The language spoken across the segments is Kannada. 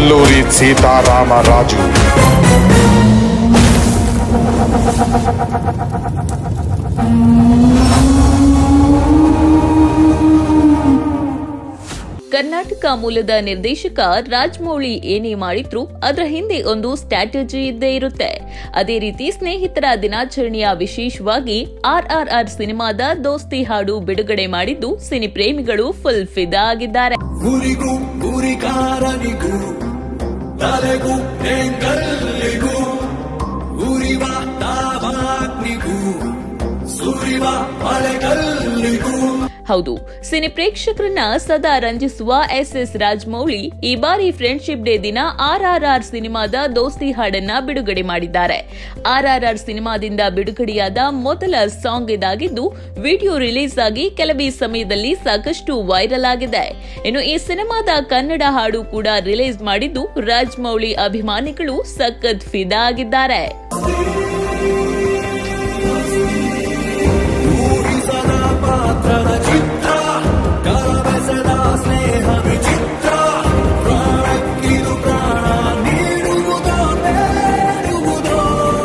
ಅಲ್ಲೂರಿ ಸೀತಾರಾಮ ರಾಜು ಕರ್ನಾಟಕ ಮೂಲದ ನಿರ್ದೇಶಕ ರಾಜಮೌಳಿ ಏನೇ ಮಾಡಿದ್ರು ಅದರ ಹಿಂದೆ ಒಂದು ಸ್ಟ್ರಾಟಜಿ ಇದ್ದೇ ಇರುತ್ತೆ ಅದೇ ರೀತಿ ಸ್ನೇಹಿತರ ದಿನಾಚರಣೆಯ ವಿಶೇಷವಾಗಿ ಆರ್ ಆರ್ ಆರ್ ಸಿನಿಮಾದ ದೋಸ್ತಿ ಹಾಡು ಬಿಡುಗಡೆ ಮಾಡಿದ್ದು ಸಿನಿ ಪ್ರೇಮಿಗಳು ಫುಲ್ ಫಿದಾ ಆಗಿದ್ದಾರೆ ಊರಿಗೂ ಊರಿಗಾರನಿಗೂ ತಲೆಗೂ ಹೆಂಗಲ್ಲಿಗೂ ಉರಿವ ತಾವಾಗ್ನಿಗೂ ಸುರಿವ ಮಳೆಗಲ್ಲಿಗೂ ಹೌದು ಸಿನಿ ಪ್ರೇಕ್ಷಕರನ್ನ ಸದಾ ರಂಜಿಸುವ ಎಸ್ ಎಸ್ ರಾಜಮೌಳಿ ಈ ಬಾರಿ ಫ್ರೆಂಡ್ಶಿಪ್ ಡೇ ದಿನ ಆರ್ ಆರ್ ಆರ್ ಸಿನಿಮಾದ ದೋಸ್ತಿ ಹಾಡನ್ನ ಬಿಡುಗಡೆ ಮಾಡಿದ್ದಾರೆ ಆರ್ ಆರ್ ಆರ್ ಸಿನಿಮಾದಿಂದ ಬಿಡುಗಡೆಯಾದ ಮೊದಲ ಸಾಂಗ್ ಇದಾಗಿದ್ದು ವಿಡಿಯೋ ರಿಲೀಸ್ ಆಗಿ ಕೆಲವೇ ಸಮಯದಲ್ಲಿ ಸಾಕಷ್ಟು ವೈರಲ್ ಆಗಿದೆ ಇನ್ನು ಈ ಸಿನಿಮಾದ ಕನ್ನಡ ಹಾಡು ಕೂಡ ರಿಲೀಸ್ ಮಾಡಿದ್ದು ರಾಜಮೌಳಿ ಅಭಿಮಾನಿಗಳು ಸಖತ್ ಫಿದಾ ಆಗಿದ್ದಾರೆ ಊಹಿಸದ ಪಾತ್ರದ ಚಿತ್ರ ಕರಬೆಸದ ಸ್ನೇಹ ವಿಚಿತ್ರ ಪ್ರಾಣಕ್ಕಿದು ಪ್ರಾಣ ನೀಡುವುದೋ ಬೇಡುವುದೋ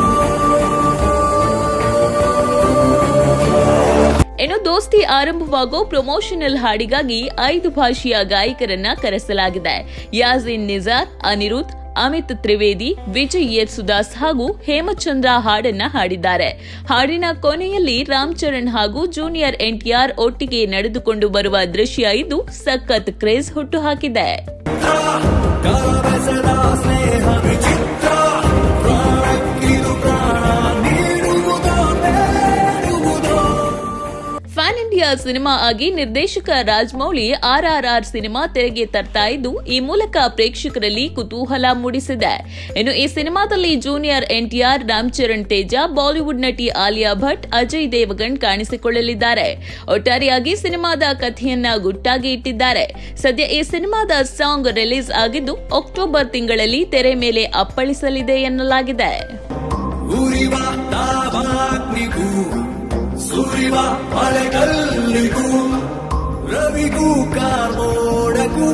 ಇನ್ನು ದೋಸ್ತಿ ಆರಂಭವಾಗೋ ಪ್ರಮೋಷನಲ್ ಹಾಡಿಗಾಗಿ ಐದು ಭಾಷೆಯ ಗಾಯಕರನ್ನ ಕರೆಸಲಾಗಿದೆ ಯಾಜಿನ್ ನಿಜಾರ್ ಅನಿರುದ್ಧ್ ಅಮಿತ್ ತ್ರಿವೇದಿ ವಿಜಯ್ ಯೇಸುದಾಸ್ ಹಾಗೂ ಹೇಮಚಂದ್ರ ಹಾಡನ್ನ ಹಾಡಿದ್ದಾರೆ ಹಾಡಿನ ಕೊನೆಯಲ್ಲಿ ರಾಮ್ ಚರಣ್ ಹಾಗೂ ಜೂನಿಯರ್ ಎನ್ಟಿಆರ್ ಒಟ್ಟಿಗೆ ನಡೆದುಕೊಂಡು ಬರುವ ದೃಶ್ಯ ಇದು ಸಖತ್ ಕ್ರೇಜ್ ಹುಟ್ಟುಹಾಕಿದೆ ಕರಬೆಸದ ಸ್ನೇಹ ವಿಚಿತ್ರ ಪ್ರಾಣಕ್ಕಿದು ಪ್ರಾಣ ನೀಡುವುದೋ ಬೇಡುವುದೋ ಫ್ಯಾನ್ ಇಂಡಿಯಾ ಸಿನಿಮಾ ಆಗಿ ನಿರ್ದೇಶಕ Rajamouli R R R cinema ತೆರೆಗೆ ತರ್ತಾ ಇದ್ದು ಈ ಮೂಲಕ ಪ್ರೇಕ್ಷಕರಲ್ಲಿ ಕುತೂಹಲ ಮೂಡಿಸಿದೆ ಇನ್ನು ಈ ಸಿನಿಮಾದಲ್ಲಿ ಜೂನಿಯರ್ ಎನ್ಟಿಆರ್ ರಾಮ್ ಚರಣ್ ತೇಜ ಬಾಲಿವುಡ್ ನಟಿ ಆಲಿಯಾ ಭಟ್ ಅಜಯ್ ದೇವಗಣ್ ಕಾಣಿಸಿಕೊಳ್ಳಲಿದ್ದಾರೆ ಒಟ್ಟಾರೆಯಾಗಿ ಸಿನಿಮಾದ ಕಥೆಯನ್ನ ಗುಟ್ಟಾಗಿ ಇಟ್ಟಿದ್ದಾರೆ ಸದ್ಯ ಈ ಸಿನಿಮಾದ ಸಾಂಗ್ ರಿಲೀಸ್ ಆಗಿದ್ದು ಅಕ್ಟೋಬರ್ ತಿಂಗಳಲ್ಲಿ ತೆರೆ ಮೇಲೆ ಅಪ್ಪಳಿಸಲಿದೆ ಎನ್ನಲಾಗಿದೆ ಉರಿವ ತಾವಾಗ್ನಿಗೂ ಸುರಿವ ಮಳೆಗಲ್ಲಿಗೂ ರವಿಗೂ ಕಾರ್ಮೋಡಗೂ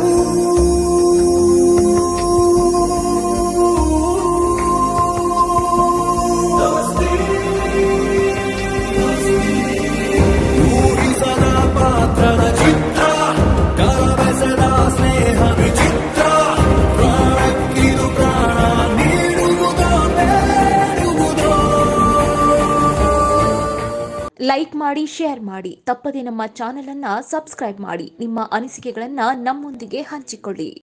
ಊಹಿಸದ ಪಾತ್ರದ ಚಿತ್ರ ಕರಬೆಸದ ಸ್ನೇಹ ವಿಚಿತ್ರ ಪ್ರಾಣಕ್ಕಿದು ಪ್ರಾಣ ನೀಡುವುದೋ ಬೇಡುವುದೋ ಲೈಕ್ ಮಾಡಿ ಶೇರ್ ಮಾಡಿ ತಪ್ಪದೆ ನಮ್ಮ ಚಾನೆಲ್ ಅನ್ನ ಸಬ್ಸ್ಕ್ರೈಬ್ ಮಾಡಿ ನಿಮ್ಮ ಅನಿಸಿಕೆಗಳನ್ನ ನಮ್ಮೊಂದಿಗೆ ಹಂಚಿಕೊಳ್ಳಿ